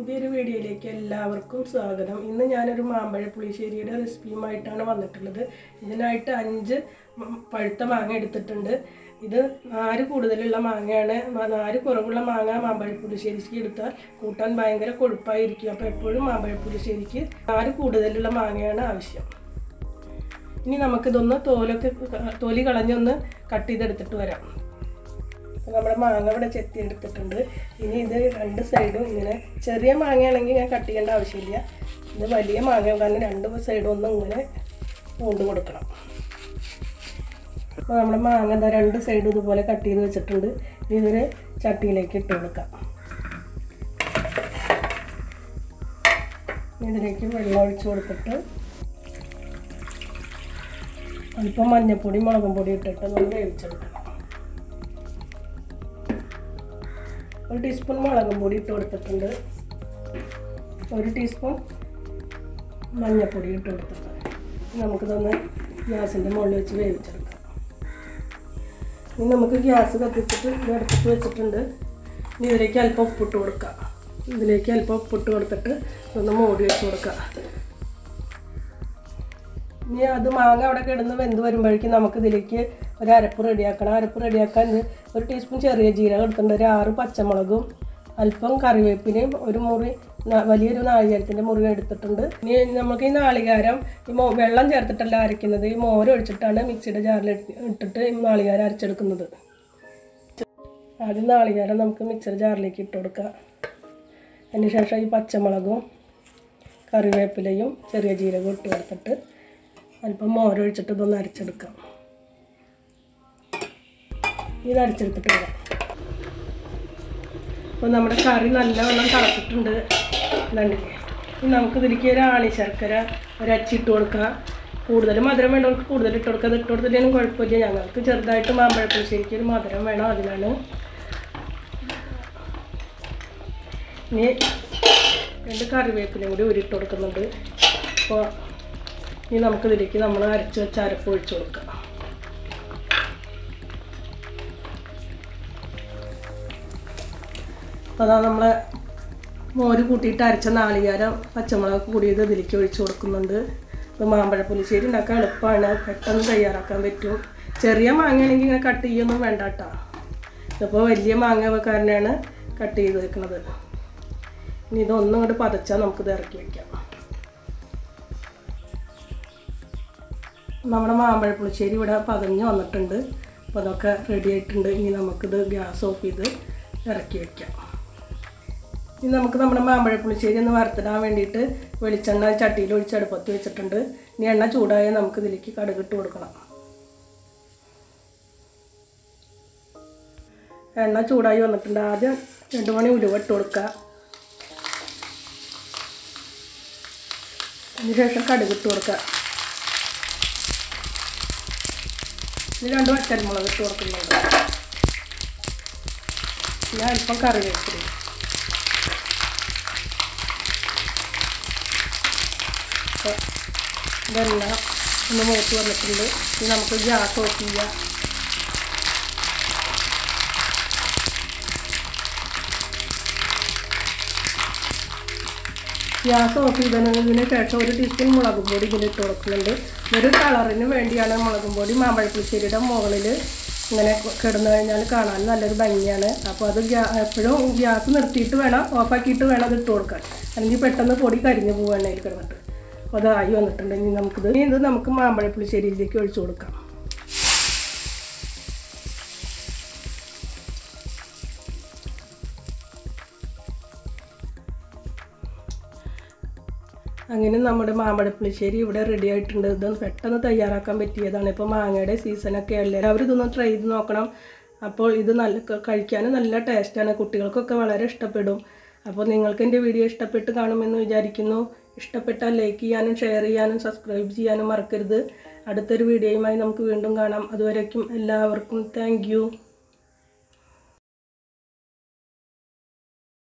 പുതിയൊരു വീഡിയോയിലേക്ക് എല്ലാവർക്കും സ്വാഗതം ഇന്ന് ഞാനൊരു മാമ്പഴ പുളിശ്ശേരിയുടെ റെസിപ്പിയുമായിട്ടാണ് വന്നിട്ടുള്ളത് ഇതിനായിട്ട് അഞ്ച് മ- പഴുത്ത മാങ്ങ എടുത്തിട്ടുണ്ട് ഇത് നാര് കൂടുതലുള്ള മാങ്ങയാണ് മ- നാര് കുറവുള്ള മാങ്ങ മാമ്പഴ പുളിശ്ശേരിക്ക് എടുത്താൽ കൂട്ടാൻ ഭയങ്കര കൊഴുപ്പായിരിക്കും അപ്പോൾ എപ്പോഴും മാമ്പഴ പുളിശ്ശേരിക്ക് നാര് കൂടുതലുള്ള മാങ്ങയാണ് ആവശ്യം ഇനി നമുക്കിതൊന്ന് തോലൊക്കെ ക- തൊലി കളഞ്ഞൊന്ന് കട്ട് ചെയ്തെടുത്തിട്ട് വരാം അപ്പോൾ നമ്മുടെ മാങ്ങ ഇവിടെ ചെത്തി എടുത്തിട്ടുണ്ട് ഇനി ഇത് രണ്ട് സൈഡും ഇങ്ങനെ ചെറിയ മാങ്ങയാണെങ്കിൽ ഞാൻ കട്ട് ചെയ്യേണ്ട ആവശ്യമില്ല ഇത് വലിയ മാങ്ങ കാരണം രണ്ട് സൈഡും ഒന്നും ഇങ്ങനെ പൂണ്ട് കൊടുക്കണം അപ്പോൾ നമ്മുടെ മാങ്ങ എന്താ രണ്ട് സൈഡും ഇതുപോലെ കട്ട് ചെയ്ത് വെച്ചിട്ടുണ്ട് ഇനി ഇതൊരു ചട്ടിയിലേക്ക് ഇട്ട് കൊടുക്കാം ഇതിലേക്ക് വെള്ളം ഒഴിച്ച് കൊടുത്തിട്ട് അല്പം മഞ്ഞൾപ്പൊടി മുളകും പൊടി ഇട്ടിട്ട് നമ്മൾ വേവിച്ചെടുക്കണം ഒരു ടീസ്പൂൺ മുളകും പൊടി ഇട്ട് കൊടുത്തിട്ടുണ്ട് ഒരു ടീസ്പൂൺ മഞ്ഞൾപ്പൊടി ഇട്ട് കൊടുത്തിട്ടുണ്ട് നമുക്കിതൊന്ന് ഗ്യാസിൻ്റെ മുകളിൽ വെച്ച് വേവിച്ചെടുക്കാം ഇനി നമുക്ക് ഗ്യാസ് കത്തിച്ചിട്ട് ഇത് അടുപ്പിച്ച് വെച്ചിട്ടുണ്ട് ഇനി ഇതിലേക്ക് അല്പം ഉപ്പിട്ട് കൊടുക്കാം ഇതിലേക്ക് അല്പം ഉപ്പിട്ട് കൊടുത്തിട്ട് ഒന്ന് മൂടി വെച്ച് കൊടുക്കാം ഇനി അത് മാങ്ങ അവിടെ കിടന്ന് വെന്ത് വരുമ്പോഴേക്കും നമുക്ക് ഇതിലേക്ക് ഒരു അരപ്പ് റെഡിയാക്കണം അരപ്പ് റെഡിയാക്കാൻ ഇത് ഒരു ടീസ്പൂൺ ചെറിയ ജീരകം എടുത്തിട്ടുണ്ട് ഒരു ആറ് പച്ചമുളകും അല്പം കറിവേപ്പിലയും ഒരു മുറി ന- വലിയൊരു നാളികേരത്തിൻ്റെ മുറി എടുത്തിട്ടുണ്ട് ഇനി നമുക്ക് ഈ നാളികേരം ഈ മോ വെള്ളം ചേർത്തിട്ടല്ല അരയ്ക്കുന്നത് ഈ മോര് ഒഴിച്ചിട്ടാണ് മിക്സിയുടെ ജാറിൽ ഇട്ടിട്ട് ഈ നാളികേരം അരച്ചെടുക്കുന്നത് ആദ്യം നാളികേരം നമുക്ക് മിക്സർ ജാറിലേക്ക് ഇട്ട് കൊടുക്കാം അതിന് ശേഷം ഈ പച്ചമുളകും കറിവേപ്പിലയും ചെറിയ ജീരകവും ഇട്ട് കൊടുത്തിട്ട് അല്പം മോരൊഴിച്ചിട്ട് ഇതൊന്ന് അരച്ചെടുക്കാം ഇത് അരച്ചെടുത്തിട്ട് വരാം അപ്പോൾ നമ്മുടെ കറി നല്ലവണ്ണം തിളച്ചിട്ടുണ്ട് ഇതുണ്ടില്ലേ ഇനി നമുക്ക് ഇതിലേക്ക് ഒരു ആണി ശർക്കര ഒരു അച്ചിട്ട് കൊടുക്കാം കൂടുതൽ മധുരം വേണ്ടവർക്ക് കൂടുതൽ ഇട്ട് കൊടുക്കാം അത് ഇട്ട് കൊടുത്തില്ലെങ്കിലും കുഴപ്പമില്ല ഞങ്ങൾക്ക് ചെറുതായിട്ട് മാമ്പഴപ്പുളിശ്ശേരിക്ക് ഒരു മധുരം വേണം അതിനാണ് ഇനി രണ്ട് കറിവേപ്പിലയും കൂടി ഉരുട്ട് കൊടുക്കുന്നുണ്ട് അപ്പോൾ ഇനി നമുക്കിതിലേക്ക് നമ്മൾ അരച്ച് വെച്ച അരപ്പ് ഒഴിച്ച് കൊടുക്കാം അപ്പോൾ അതാ നമ്മൾ മോര് കൂട്ടിയിട്ട് അരച്ച നാളികേരം പച്ചമുളക് കൂടിയത് ഇതിലേക്ക് ഒഴിച്ച് കൊടുക്കുന്നുണ്ട് ഇപ്പോൾ മാമ്പഴ പുളിശ്ശേരി ഉണ്ടാക്കാൻ എളുപ്പമാണ് പെട്ടെന്ന് തയ്യാറാക്കാൻ പറ്റും ചെറിയ മാങ്ങയാണെങ്കിൽ ഇങ്ങനെ കട്ട് ചെയ്യൊന്നും വേണ്ട കേട്ടോ ഇതിപ്പോൾ വലിയ മാങ്ങ കാരനാണ് കട്ട് ചെയ്ത് വെക്കുന്നത് ഇനി ഇതൊന്നും കൂടി പതച്ചാൽ നമുക്കിത് ഇറക്കി വയ്ക്കാം നമ്മുടെ മാമ്പഴ പുളിശ്ശേരി ഇവിടെ പതഞ്ഞ് വന്നിട്ടുണ്ട് അപ്പോൾ അതൊക്കെ റെഡി ആയിട്ടുണ്ട് ഇനി നമുക്കിത് ഗ്യാസ് ഓഫ് ചെയ്ത് ഇറക്കി വയ്ക്കാം ഇനി നമുക്ക് നമ്മുടെ മാമ്പഴ പുളിശ്ശേരി ഒന്ന് വറുത്തിടാൻ വേണ്ടിയിട്ട് വെളിച്ചെണ്ണ ചട്ടിയിൽ ഒഴിച്ച് അടുപ്പത്ത് വെച്ചിട്ടുണ്ട് ഇനി എണ്ണ ചൂടായാൽ നമുക്ക് ഇതിലേക്ക് കടുകിട്ട് കൊടുക്കണം എണ്ണ ചൂടായി വന്നിട്ടുണ്ട് ആദ്യം രണ്ട് മണി ഉലുവ ഇട്ട് കൊടുക്കുക അതിനുശേഷം കടുകിട്ട് കൊടുക്കുക ഇനി രണ്ട് വറ്റൽമുളക് ഇട്ട് കൊടുക്കുന്നുണ്ട് ഞാൻ അല്പം കറിവേപ്പില അപ്പോൾ ഇതെല്ലാം ഒന്ന് മൂത്ത് വന്നിട്ടുണ്ട് ഇനി നമുക്ക് ഗ്യാസ് ഓഫ് ചെയ്യാം ഗ്യാസ് ഓഫ് ചെയ്തതിന് ശേഷം ഒരു ടീസ്പൂൺ മുളക് പൊടി ഇതിൽ ഇട്ട് കൊടുക്കുന്നുണ്ട് ഒരു കളറിന് വേണ്ടിയാണ് മുളക് പൊടി മാമ്പഴപ്പുളിശ്ശേരിയുടെ മുകളിൽ ഇങ്ങനെ കിടന്നു കഴിഞ്ഞാൽ കാണാൻ നല്ലൊരു ഭംഗിയാണ് അപ്പോൾ അത് ഗ്യാ എപ്പോഴും ഗ്യാസ് നിർത്തിയിട്ട് വേണം ഓഫാക്കിയിട്ട് വേണം അത് ഇട്ട് കൊടുക്കാൻ അല്ലെങ്കിൽ പെട്ടെന്ന് പൊടി കരിഞ്ഞു പോകും എണ്ണയിൽ കിടന്നിട്ട് അപ്പോൾ അതായി വന്നിട്ടുണ്ട് ഇനി നമുക്കിത് ഇനി ഇത് നമുക്ക് മാമ്പഴപ്പുളിശ്ശേരിയിലേക്ക് ഒഴിച്ചു കൊടുക്കാം അങ്ങനെ നമ്മുടെ മാമ്പഴപ്പുളിശ്ശേരി ഇവിടെ റെഡി ആയിട്ടുണ്ട് ഇത് പെട്ടെന്ന് തയ്യാറാക്കാൻ പറ്റിയതാണ് ഇപ്പോൾ മാങ്ങയുടെ സീസണൊക്കെ അല്ലേ എല്ലാവരും ഇതൊന്ന് ട്രൈ ചെയ്ത് നോക്കണം അപ്പോൾ ഇത് നല്ല ക- കഴിക്കാനും നല്ല ടേസ്റ്റാണ് കുട്ടികൾക്കൊക്കെ വളരെ ഇഷ്ടപ്പെടും അപ്പോൾ നിങ്ങൾക്ക് എൻ്റെ വീഡിയോ ഇഷ്ടപ്പെട്ട് കാണുമെന്ന് വിചാരിക്കുന്നു ഇഷ്ടപ്പെട്ടാൽ ലൈക്ക് ചെയ്യാനും ഷെയർ ചെയ്യാനും സബ്സ്ക്രൈബ് ചെയ്യാനും മറക്കരുത് അടുത്തൊരു വീഡിയോയുമായി നമുക്ക് വീണ്ടും കാണാം അതുവരേക്കും എല്ലാവർക്കും താങ്ക്